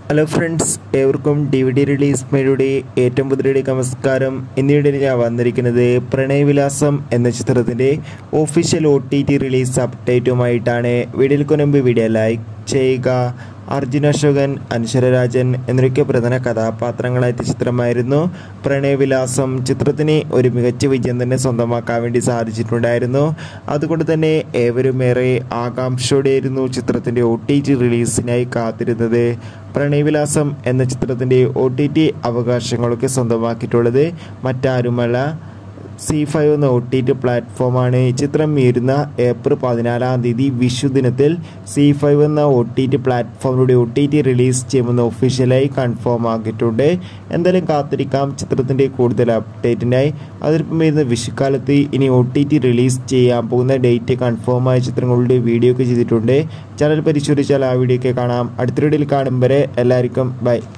hello friends ഏവർക്കും D V D release മേയുടെ ഏറ്റവും പുതിയ നമസ്കാരം എന്നിവിടെ ഞാൻ വന്നിരിക്കുന്നത് പ്രണയവിലാസം എന്ന ചിത്രത്തിൻ്റെ official O T T release അപ്ഡേറ്റുമായിട്ടാണ് വീഡിയോയ്ക്ക് മുൻപ് വീഡിയോ ലൈക്ക് ചെയ്യുക അർജുൻ അശോകൻ അനശ്വരരാജൻ എന്നൊക്കെ പ്രധാന കഥാപാത്രങ്ങളായ ചിത്രമായിരുന്നു പ്രണയവിലാസം ചിത്രത്തിന് ഒരു മികച്ച വിജയം തന്നെ സ്വന്തമാക്കാൻ വേണ്ടി സാധിച്ചിട്ടുണ്ടായിരുന്നു അതുകൊണ്ട് തന്നെ ഏവരും ഏറെ ആകാംക്ഷയോടെയായിരുന്നു ചിത്രത്തിൻ്റെ ഒ ടി ടി റിലീസിനായി കാത്തിരുന്നത് പ്രണയവിലാസം എന്ന ചിത്രത്തിൻ്റെ ഒ ടി ടി അവകാശങ്ങളൊക്കെ സ്വന്തമാക്കിയിട്ടുള്ളത് മറ്റാരുമല്ല സി ഫൈവ് എന്ന ഒ ടി ടി പ്ലാറ്റ്ഫോമാണ് ഈ ചിത്രം വരുന്ന ഏപ്രിൽ പതിനാലാം തീയതി വിഷു ദിനത്തിൽ സി ഫൈവ് എന്ന ഒ ടി ടി പ്ലാറ്റ്ഫോമിലൂടെ ഒ ടി ടി റിലീസ് ചെയ്യുമെന്ന് ഒഫീഷ്യലായി കൺഫേം ആക്കിയിട്ടുണ്ട് എന്തായാലും കാത്തിരിക്കാം ചിത്രത്തിൻ്റെ കൂടുതൽ അപ്ഡേറ്റിനായി അതിലിപ്പം വരുന്ന വിഷുക്കാലത്ത് ഇനി ഒ ടി ടി റിലീസ് ചെയ്യാൻ പോകുന്ന ഡേറ്റ് കൺഫേം ആയ ചിത്രങ്ങളുടെ വീഡിയോ ഒക്കെ ചെയ്തിട്ടുണ്ട് ചാനൽ പരിശോധിച്ചാൽ ആ വീഡിയോ ഒക്കെ കാണാം അടുത്ത വീഡിയോയിൽ കാണും വരെ എല്ലാവർക്കും ബൈ